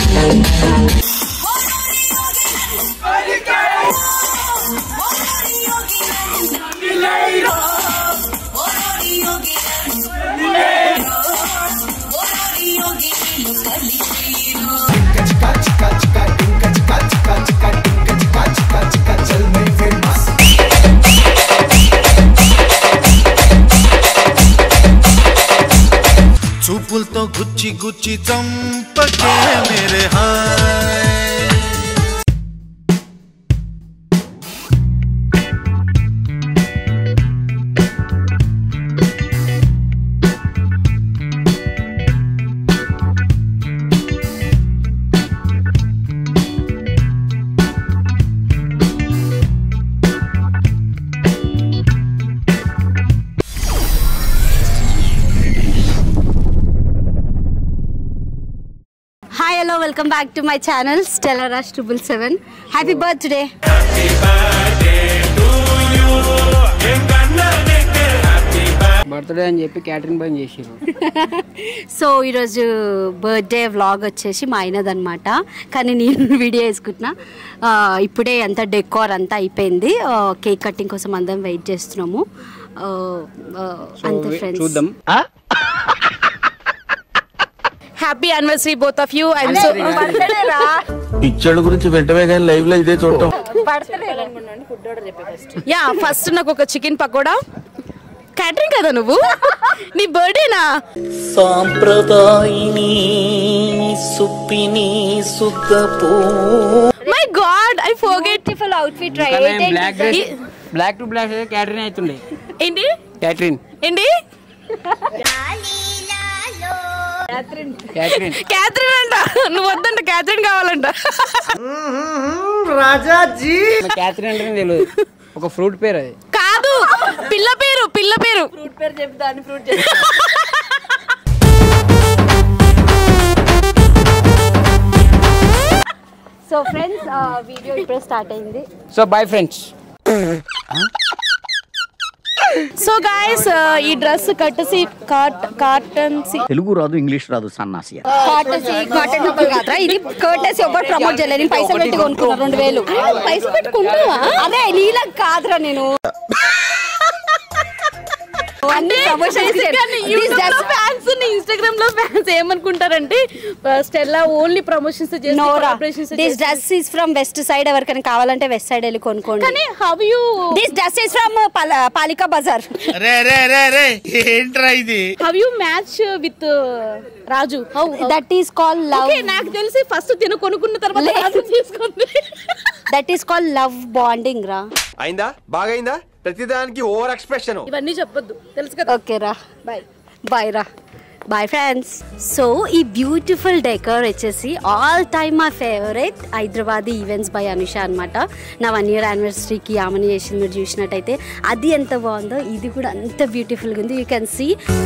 చూపులతో గుచ్చి గుచ్చి చంపకే మేరే hi hi hello welcome back to my channel స్టెలరాష్ triple seven happy birthday birthday అని చెప్పి క్యాటరింగ్ బంద్ చేసిర్రు సో ఈరోజు బర్త్డే వ్లాగ్ వచ్చేసి మా అయినదనమాట కానీ నేను వీడియో వేసుకుంటున్నా ఆ, ఇప్పుడే అంతా డెకోర్ అంతా అయిపోయింది కేక్ కటింగ్ కోసం అందరం వెయిట్ చేస్తున్నాము ఆ, ఆ, సో అంతే వే- ఫ్రెండ్స్ చూద్దాం happy anniversary both of you and so పిచ్చోళ్ళ గురించి వెంటనే కానీ లైవ్ లో ఇదే చూడటం యా ఫస్ట్ నాకు ఒక చికెన్ పకోడా క్యాటరింగ్ కదా నువ్వు నీ బర్త్డేనా సాంప్రదాయిని సుప్పిని సుద్దపూ my god I forget beautiful outfit black dress black to black catering అవుతుండే ఏంటి క్యాటరింగ్ ఏంటి క్యాటరింగ్ క్యాథరిన్ అంట నువ్వు వద్దంట క్యాథరిన్ కావాలంట క్యాటరింగ్ అంటే తెలియదు ఒక ఫ్రూట్ పేరు అది కాదు పిల్ల పేరు పిల్ల పేరు ఫ్రూట్ పేరు చెప్తాను ఫ్రూట్ సో ఫ్రెండ్స్ వీడియో ఇప్పుడే స్టార్ట్ అయింది so boy friends so guys ఈ డ్రెస్ కట్టసి కాట్ కాటన్ తెలుగు రాదు ఇంగ్లీష్ రాదు సన్నాసి కాటసి కాటన్ చెప్పలు కాదురా ఇది కర్టసి ఎవరు ప్రమోట్ చేయలేదు నేను పైసలు పెట్టి కొనుక్కున్నా రెండు వేలు పైసలు పెట్టి కొనుక్కున్నావా అదే నీలా కాదురా నేను అన్ని ప్రమోషన్స్ ఫ్యాన్స్ ఇన్స్టాగ్రామ్ లో ఫ్యాన్స్ ఏమనుకుంటారంటే స్టెల్లా ఓన్లీ ప్రమోషన్స్ నోరా చేసి this dress is from Westside ఎవరికైనా కావాలంటే వెస్ట్ సైడ్ వెళ్ళి కొనుక్కోండి కానీ how you this dress is from Palika Bazaar రే రే రే రే ఏంట్రా ఇది how you match with Raju how that is call love okay నాకు తెలిసి ఫస్ట్ తిను కొనుక్కున్న తర్వాత లేదు. రాజు తీసుకుంది that is call love bonding రా అయిందా బాగైందా ప్రతిదానికి ఓవర్ ఎక్స్ప్రెషన్ ఇవన్నీ చెప్పొద్దు తెలుసు కదా ఓకే రా బాయ్ బాయ్ రా బాయ్ ఫ్రెండ్స్ సో ఈ బ్యూటిఫుల్ డెకర్ వచ్చేసి all time my favourite Hyderabad events by Anusha అనమాట నా వన్ ఇయర్ యానివర్సరీకి ఆమెను చేసింది మీరు చూసినట్టయితే అది ఎంత బాగుందో ఇది కూడా అంత బ్యూటిఫుల్గా ఉంది యూ కెన్ సీ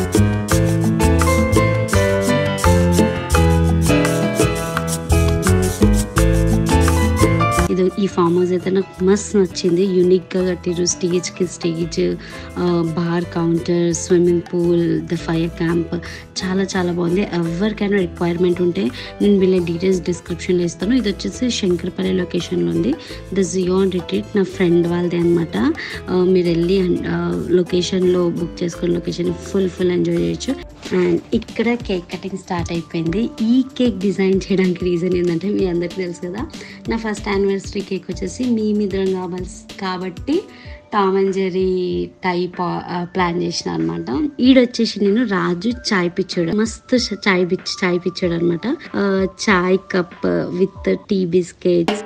ఇది ఈ ఫామ్ హౌస్ అయితే నాకు మస్త్ నచ్చింది యూనిక్గా కట్టిరు స్టేజ్కి stage bar counter swimming pool the fire camp చాలా చాలా బాగుంది ఎవరికైనా రిక్వైర్మెంట్ ఉంటే నేను వీళ్ళ డీటెయిల్స్ డిస్క్రిప్షన్లో ఇస్తాను ఇది వచ్చేసి శంకరపల్లి లొకేషన్లో ఉంది ద జియోన్ రిట్రీట్ నా ఫ్రెండ్ వాళ్ళది అనమాట మీరు వెళ్ళి లొకేషన్లో బుక్ చేసుకుని లొకేషన్ ఫుల్ ఫుల్ ఎంజాయ్ చేయొచ్చు అండ్ ఇక్కడ కేక్ కటింగ్ స్టార్ట్ అయిపోయింది ఈ కేక్ డిజైన్ చేయడానికి రీజన్ ఏంటంటే మీ అందరికీ తెలుసు కదా నా ఫస్ట్ యానివర్సరీ కేక్ వచ్చేసి మీ మిద్రం కావాల్సి కాబట్టి Tom and Jerry type plan చేసిన అనమాట ఈడొచ్చేసి నేను రాజు చాయ్ పిచ్చాడు మస్తు చ- చాయ్ పిచ్చి చాయ్ పిచ్చాడు అనమాట చాయ్ కప్ విత్ టీ బిస్కెట్స్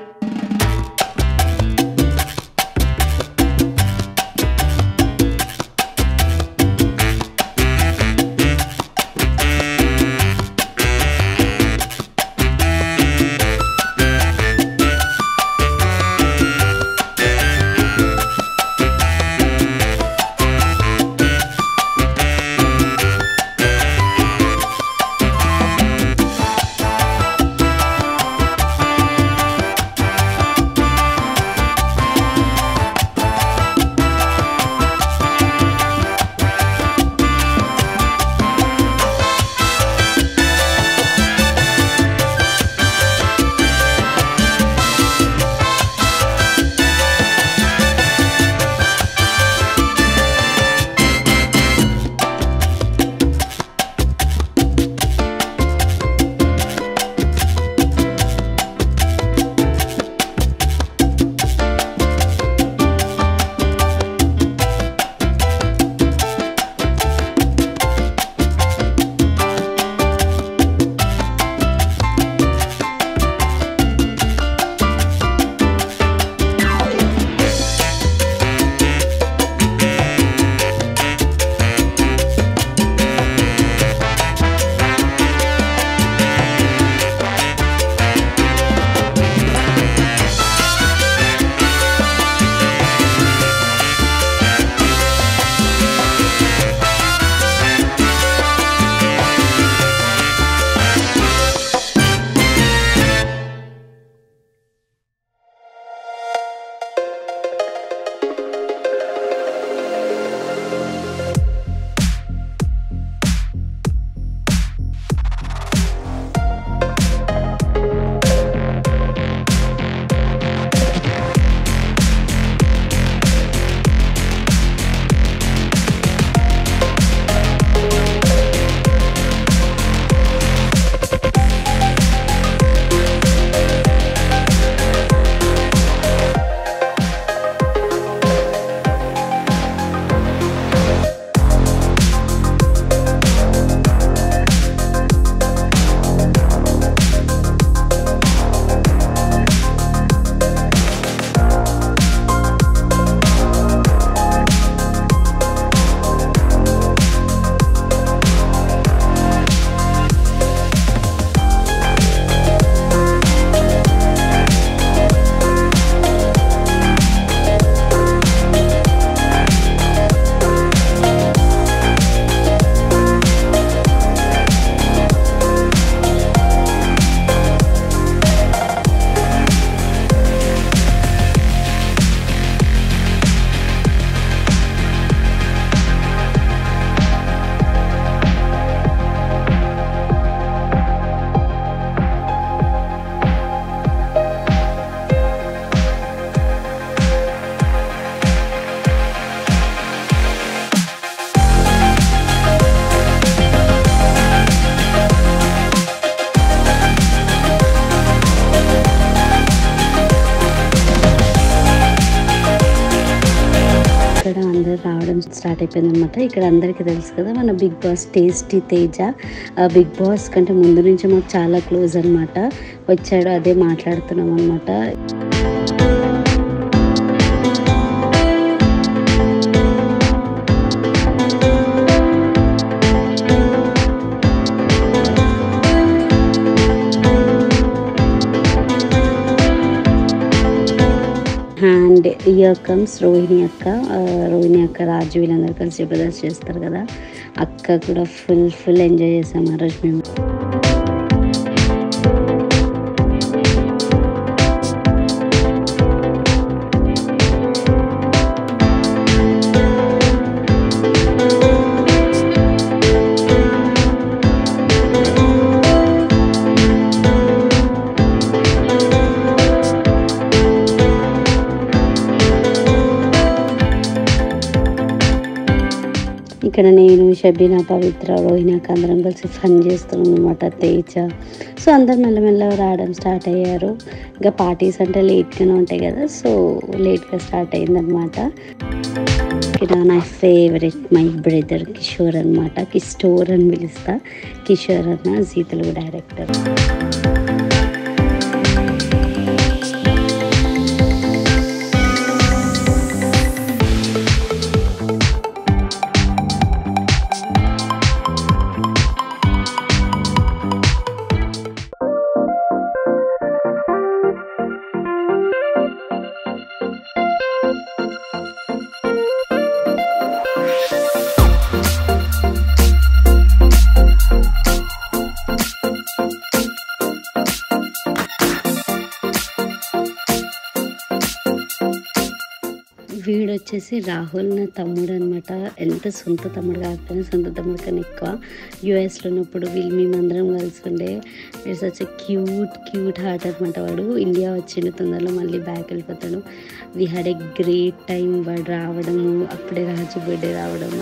ఇక్కడ అందరు రావడం స్టార్ట్ అయిపోయింది అనమాట ఇక్కడ అందరికీ తెలుసు కదా మన బిగ్ బాస్ టేస్టీ తేజ ఆ బిగ్ బాస్ కంటే ముందు నుంచి మాకు చాలా క్లోజ్ అనమాట వచ్చాడు అదే మాట్లాడుతున్నాం అనమాట అండ్ ఇయర్ కమ్స్ రోహిణి అక్క ఆ, రోహిణి అక్క రాజు వీళ్ళందరూ కలిసి జబర్దస్త్ చేస్తారు కదా అక్క కూడా ఫుల్ ఫుల్ ఎంజాయ్ చేసాం ఆ రోజు మేము ఇక్కడ నేను షబీనా పవిత్ర రోహిణి అక్క అందరం కలిసి ఫన్ చేస్తున్నాం అనమాట తేజ సో అందరు మెల్లమెల్ల రావడం స్టార్ట్ అయ్యారు ఇంకా పార్టీస్ అంటే లేట్గానే ఉంటాయి కదా సో లేట్గా స్టార్ట్ అయిందనమాట ఇక్కడ నా ఫేవరెట్ మై బ్రదర్ కిషోర్ అనమాట కిస్టోర్ అని పిలుస్తా కిషోర్ అన్న జీ తెలుగు డైరెక్టర్ వీడు వచ్చేసి రాహుల్ నా తమ్ముడు అనమాట ఎంత సొంత తమ్ముడు కాకపోయినా సొంత తమ్ముడు కన్నా ఎక్కువ యుఎస్లో ఉన్నప్పుడు వీళ్ళు మేమందరం కలిసి ఉండే ఇట్స్ వచ్చే క్యూట్ క్యూట్ హార్ట్ అనమాట వాడు ఇండియా వచ్చిన తొందరలో మళ్ళీ బ్యాక్ వెళ్ళిపోతాడు we had a great time వాడు రావడము అప్పుడే రాజు బర్త్డే రావడము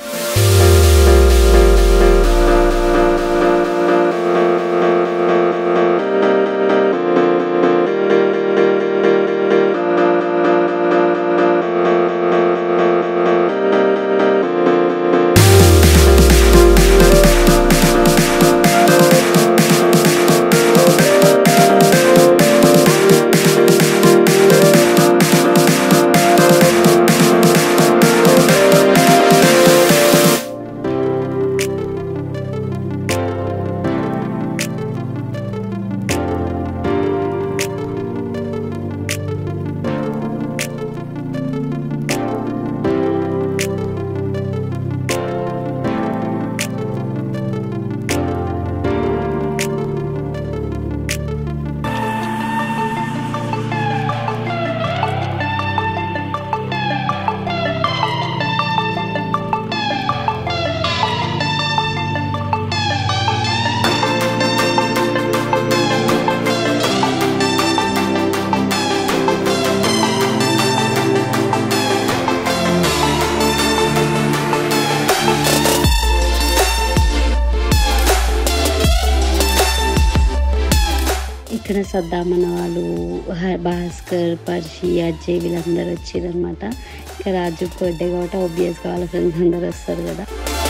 ఇక్కడ సద్దామన్న వాళ్ళు హ- భాస్కర్ పర్షి అజయ్ వీళ్ళందరూ వచ్చారనమాట ఇంకా రాజు బర్త్డే కాబట్టి ఆబ్వియస్గా వాళ్ళ ఫ్రెండ్స్ అందరూ వస్తారు కదా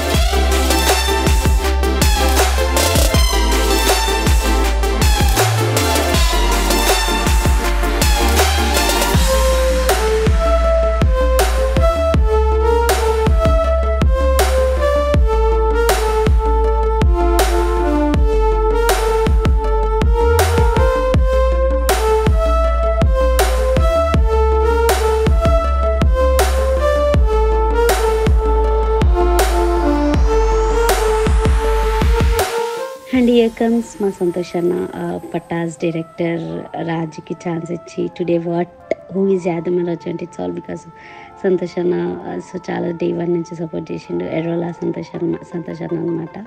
అండ్ ఇయర్ కమ్స్ మా సంతోష్ అన్న ఆ, పటాస్ డైరెక్టర్ రాజుకి ఛాన్స్ ఇచ్చి today what who is Yadamma Raju అంటే ఇట్స్ ఆల్ బికాస్ సంతోష్ అన్న సో చాలా డే వన్ నుంచి సపోర్ట్ చేసిండు ఎర్రోలా సంతోష్ అన్న సంతోష్ అన్న అనమాట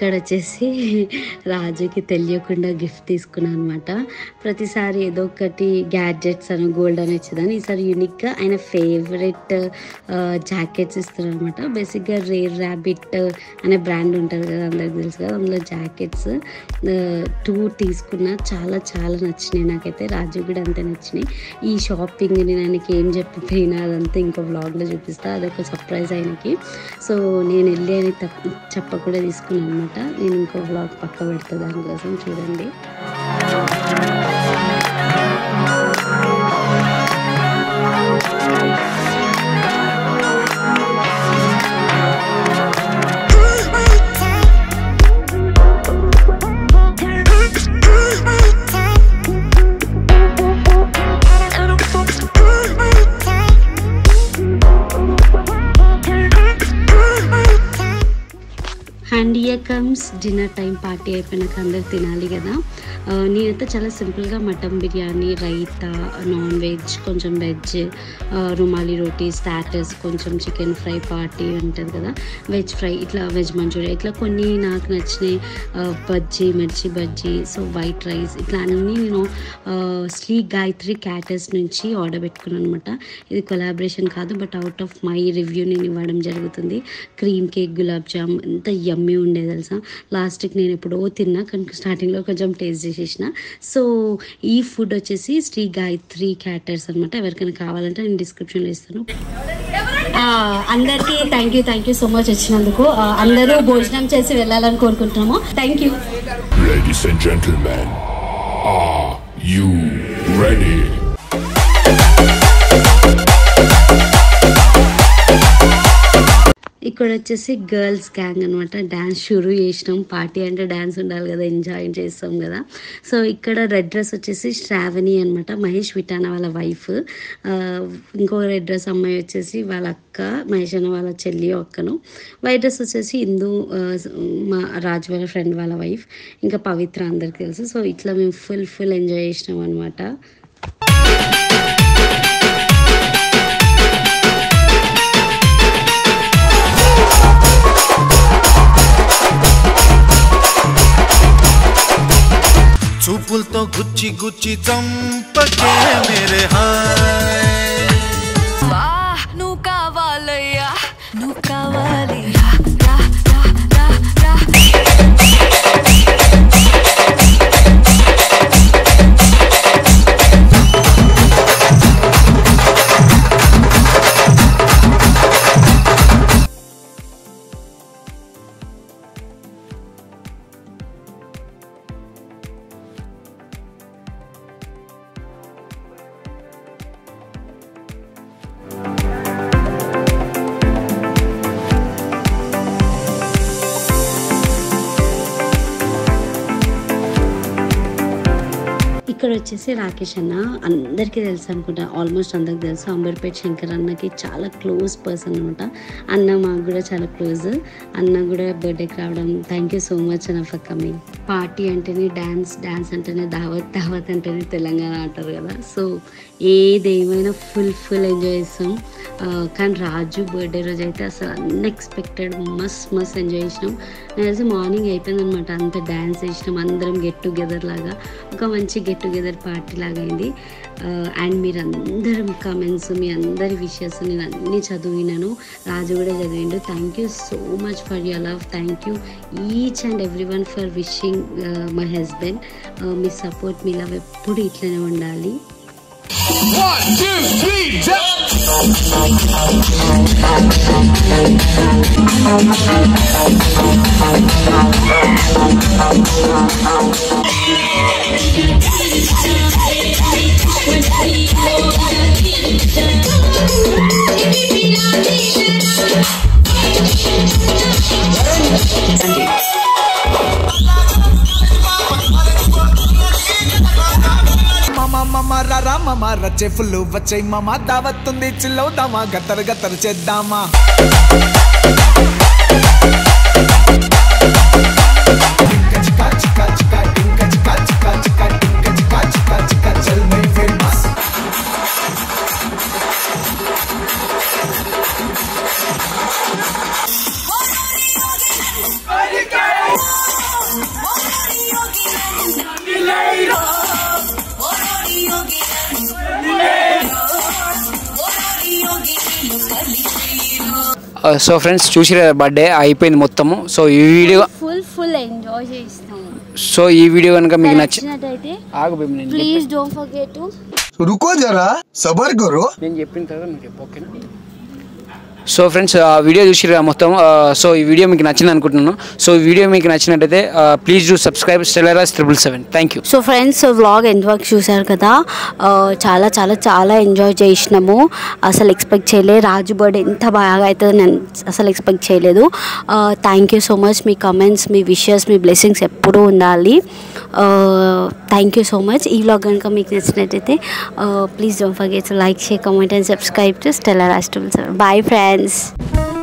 ఇక్కడ వచ్చేసి రాజుకి తెలియకుండా గిఫ్ట్ తీసుకున్నాను అనమాట ప్రతిసారి ఏదో ఒకటి గ్యాడ్జెట్స్ అని గోల్డ్ అని ఇచ్చేదాన్ని ఈసారి యూనిక్గా ఆయన ఫేవరెట్ జాకెట్స్ ఇస్తున్నారు అనమాట బేసిక్గా రేర్ ర్యాబిట్ అనే బ్రాండ్ ఉంటుంది కదా అందరికి తెలుసు కదా అందులో జాకెట్స్ టూ తీసుకున్నా చాలా చాలా నచ్చినాయి నాకైతే రాజు కూడా అంతే నచ్చినాయి ఈ షాపింగ్ నేను ఆయనకి ఏం చెప్పిపోయినా అదంతా ఇంకో వ్లాగ్లో చూపిస్తా అదొక సర్ప్రైజ్ ఆయనకి సో నేను వెళ్ళి అని తప్ప చెప్పకుండా తీసుకున్నాను అనమాట నేను ఇంకో వ్లాగ్ పక్క పెడతా దానికోసం చూడండి and year comes dinner time party అయిపోయినాక అందరు తినాలి కదా ఆ, నేనైతే చాలా సింపుల్గా mutton biryani raita non veg కొంచెం వెజ్ ఆ, రుమాలి రోటీ స్టాటస్ కొంచెం చికెన్ ఫ్రై పార్టీ ఉంటుంది కదా వెజ్ ఫ్రై ఇట్లా వెజ్ మంచూరియా ఇట్లా కొన్ని నాకు నచ్చినాయి ఆ, బజ్జీ మిర్చి బజ్జీ సో వైట్ రైస్ ఇట్లా అన్నీ నేను శ్రీ గాయత్రి క్యాటర్స్ నుంచి ఆర్డర్ పెట్టుకున్నాను అనమాట ఇది కొలాబరేషన్ కాదు but out of my review నేను ఇవ్వడం జరుగుతుంది క్రీమ్ కేక్ గులాబ్ జామ్ ఎంత యమ్మీ ఉండే తెలుసా లాస్ట్కి నేను ఎప్పుడో తిన్నా కానీ స్టార్టింగ్లో కొంచెం టేస్ట్ చేసేసిన సో ఈ ఫుడ్ వచ్చేసి శ్రీ గాయత్రి క్యాటర్స్ అనమాట ఎవరికైనా కావాలంటే నేను డిస్క్రిప్షన్లో ఇస్తాను అందరికీ thank you thank you so much వచ్చినందుకు ఆ, అందరూ భోజనం చేసి వెళ్ళాలని కోరుకుంటున్నాము thank you Ladies and gentlemen, are you ready? ఇక్కడ వచ్చేసి గర్ల్స్ గ్యాంగ్ అనమాట డ్యాన్స్ షురూ చేసినాం పార్టీ అంటే డ్యాన్స్ ఉండాలి కదా ఎంజాయ్ చేస్తాం కదా సో ఇక్కడ రెడ్ డ్రెస్ వచ్చేసి శ్రావణి అనమాట మహేష్ విటానా వాళ్ళ వైఫ్ ఇంకో రెడ్ డ్రెస్ అమ్మాయి వచ్చేసి వాళ్ళ అక్క మహేష్ అన్న వాళ్ళ చెల్లి అక్కను వైట్ డ్రెస్ వచ్చేసి ఇందు ఆ, మా రాజు వాళ్ళ ఫ్రెండ్ వాళ్ళ వైఫ్ ఇంకా పవిత్ర అందరికి తెలుసు సో ఇట్లా మేము ఫుల్ ఫుల్ ఎంజాయ్ చేసినాం అనమాట చూపులతో గుచ్చి గుచ్చి చంపకే మేరే హాయ్ నువ్వు కావాలయ్యా నువ్వు కావాలి రా, రా, రా, రా, రా. ఇక్కడ వచ్చేసి రాకేష్ అన్న అందరికీ తెలుసు అనుకుంటా ఆల్మోస్ట్ అందరికి తెలుసు అంబర్పేట్ శంకర్ అన్నకి చాలా క్లోజ్ పర్సన్ అనమాట అన్న మాకు కూడా చాలా క్లోజ్ అన్న కూడా బర్త్డేకి రావడం థ్యాంక్ యూ సో మచ్ అన్న ఫర్ కమింగ్ పార్టీ అంటేనే డ్యాన్స్ డ్యాన్స్ అంటేనే దావత్ దావత్ అంటేనే తెలంగాణ అంటారు కదా సో ఏదేమైనా ఫుల్ ఫుల్ ఎంజాయ్ చేస్తాం ఆ, కానీ రాజు బర్త్డే రోజు అయితే అసలు అన్ఎక్స్పెక్టెడ్ మస్త్ మస్త్ ఎంజాయ్ చేసినాం నేను తెలిసి మార్నింగ్ అయిపోయింది అనమాట అంత డ్యాన్స్ చేసినాం అందరం గెట్ టుగెదర్ లాగా ఒక మంచి గెట్ టుగెదర్ పార్టీ లాగా అయింది అండ్ మీరు అందరం కమెంట్స్ మీ అందరి విషయస్ నేను అన్నీ చదివినాను రాజు కూడా చదివిండు thank you so much for your love thank you each and every one for wishing my husband మీ సపోర్ట్ మీ లవ్ ఎప్పుడు ఇట్లనే ఉండాలి మామ రచ్చే ఫుల్ వచ్చే మామ దావత్తుంది చిల్లవుదామా గత్తరు గత్తరు చేద్దామా Hey, సో ఫ్రెండ్స్ చూసి బర్త్డే అయిపోయింది మొత్తము సో ఈ వీడియో ఫుల్ ఫుల్ ఎంజాయ్ చేస్తాము సో ఈ వీడియో కనుక మీకు నచ్చి నచ్చినట్టయితే ఆగు baby, నేను ప్లీజ్ డోంట్ ఫర్గెట్ టు रुको जरा सबर करो నేను చెప్పిన తర్వాత నువ్వు చెప్పు ఓకేనా సో ఫ్రెండ్స్ ఆ వీడియో చూసిరా మొత్తం ఆ, సో ఈ వీడియో మీకు నచ్చింది అనుకుంటున్నాను సో ఈ వీడియో మీకు నచ్చినట్టయితే ప్లీజ్ డూ సబ్స్క్రైబ్ స్టెలరాస్ triple seven thank you so friends vlog and work చూసారు కదా ఆ, చాలా చాలా చాలా ఎంజాయ్ చేసినాము అసలు ఎక్స్పెక్ట్ చేయలేదు రాజు బర్త్డే ఎంత బాగా అవుతుందో నేను అసలు ఎక్స్పెక్ట్ చేయలేదు థ్యాంక్ యూ సో మచ్ మీ కమెంట్స్ మీ విషెస్ మీ బ్లెస్సింగ్స్ ఎప్పుడూ ఉండాలి థ్యాంక్ యూ సో మచ్ ఈ వ్లాగ్ కనుక మీకు నచ్చినట్టయితే please don't forget like share comment and subscribe to Stellar ఆస్టబుల్ బాయ్ ఫ్రెండ్స్